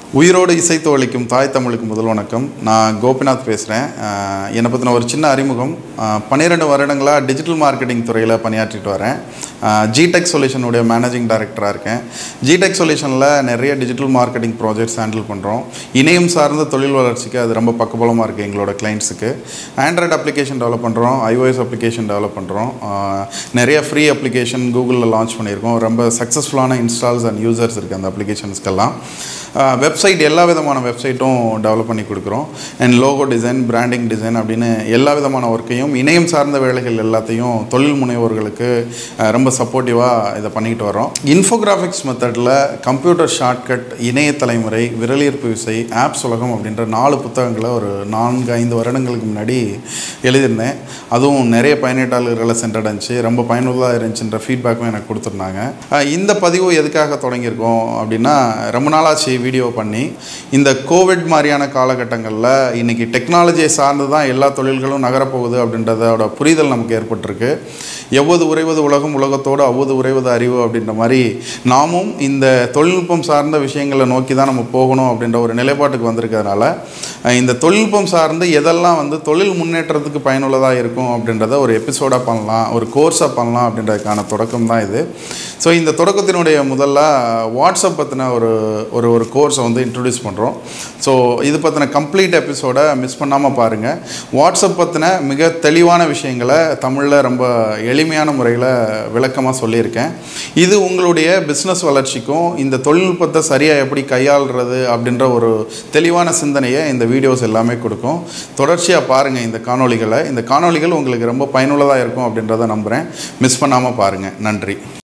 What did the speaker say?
உயிரோடு இசைத்து ஒழிக்கும் தாய் தமிழுக்கு முதல் வணக்கம் நான் கோபிநாத் பேசுகிறேன் என்னை பற்றின ஒரு சின்ன அறிமுகம் பன்னிரெண்டு வருடங்களாக டிஜிட்டல் மார்க்கெட்டிங் துறையில் பணியாற்றிட்டு வரேன் ஜிடெக் சொல்யூஷனுடைய மேனேஜிங் டைரக்டராக இருக்கேன் ஜிடெக் சொல்யூஷனில் நிறைய டிஜிட்டல் மார்க்கெட்டிங் ப்ராஜெக்ட்ஸ் ஹேண்டில் பண்ணுறோம் இணையம் சார்ந்த தொழில் வளர்ச்சிக்கு அது ரொம்ப பக்கபலமாக இருக்குது எங்களோட கிளைண்ட்ஸுக்கு ஆண்ட்ராய்டு அப்ளிகேஷன் டெவலப் பண்ணுறோம் ஐஓஎஸ் அப்ளிகேஷன் டெவலப் பண்ணுறோம் நிறைய ஃப்ரீ அப்ளிகேஷன் கூகுளில் லான்ச் பண்ணியிருக்கோம் ரொம்ப சக்ஸஸ்ஃபுல்லான இன்ஸ்டால்ஸ் அண்ட் யூசர்ஸ் இருக்குது அந்த அப்ளிகேஷன்ஸ்க்கெல்லாம் வெப்சைட் எல்லா விதமான வெப்சைட்டும் டெவலப் பண்ணி கொடுக்குறோம் and logo design branding design அப்படின்னு எல்லா விதமான ஒர்க்கையும் இணையம் சார்ந்த வேலைகள் எல்லாத்தையும் தொழில் முனைவோர்களுக்கு அஹ், ரொம்ப சப்போர்ட்டிவாக இதை பண்ணிக்கிட்டு வரோம் இன்ஃபோகிராஃபிக்ஸ் மெத்தடில் கம்ப்யூட்டர் ஷார்ட்கட் இணைய தலைமுறை விரலியற்பு விசை ஆப்ஸ் உலகம் அப்படின்ற நாலு புத்தகங்களை ஒரு நான்கு ஐந்து வருடங்களுக்கு முன்னாடி எழுதியிருந்தேன் அதுவும் நிறைய பயனீட்டாளர்களை சென்றடைஞ்சு ரொம்ப பயனுள்ளதாக இருந்துச்சுன்ற ஃபீட்பேக்கும் எனக்கு கொடுத்துருந்தாங்க அஹ், இந்த பதிவு எதுக்காக தொடங்கியிருக்கோம் அப்படின்னா ரொம்ப நாளாச்சு வீடியோ பண்ணி இந்த கோவிட் மாதிரியான காலகட்டங்களில் இன்றைக்கி டெக்னாலஜியை சார்ந்து தான் எல்லா தொழில்களும் நகரப்போகுது அப்படின்றதோட புரிதல் நமக்கு ஏற்பட்டிருக்கு எவ்வது உறைவது உலகம் உலகத்தோடு அவ்வது உறைவது அறிவு அப்படின்ற மாதிரி நாமும் இந்த தொழில்நுட்பம் சார்ந்த விஷயங்களை நோக்கி தான் நம்ம போகணும் அப்படின்ற ஒரு நிலைப்பாட்டுக்கு வந்திருக்கிறதுனால அஹ், இந்த தொழில்நுட்பம் சார்ந்து எதெல்லாம் வந்து தொழில் முன்னேற்றத்துக்கு பயனுள்ளதாக இருக்கும் அப்படின்றத ஒரு எபிசோடாக பண்ணலாம் ஒரு கோர்ஸாக பண்ணலாம் அப்படின்றதுக்கான தொடக்கம் தான் இது ஸோ இந்த தொடக்கத்தினுடைய முதல்ல வாட்ஸ்அப் பற்றின ஒரு ஒரு ஒரு கோர்ஸை வந்து இன்ட்ரடியூஸ் பண்ணுறோம் ஸோ இது பற்றின கம்ப்ளீட் எபிசோடை மிஸ் பண்ணாமல் பாருங்கள் வாட்ஸ்அப் பற்றின மிக தெளிவான விஷயங்களை தமிழில் ரொம்ப எளிமையான முறையில் விளக்கமாக சொல்லியிருக்கேன் இது உங்களுடைய பிஸ்னஸ் வளர்ச்சிக்கும் இந்த தொழில்நுட்பத்தை சரியாக எப்படி கையாளுறது அப்படின்ற ஒரு தெளிவான சிந்தனையை இந்த வீடியோஸ் எல்லாமே கொடுக்கும் தொடர்ச்சியாக பாருங்கள் இந்த காணொளிகளை இந்த காணொளிகள் உங்களுக்கு ரொம்ப பயனுள்ளதாக இருக்கும் அப்படின்றத நம்புகிறேன் மிஸ் பண்ணாமல் பாருங்கள் நன்றி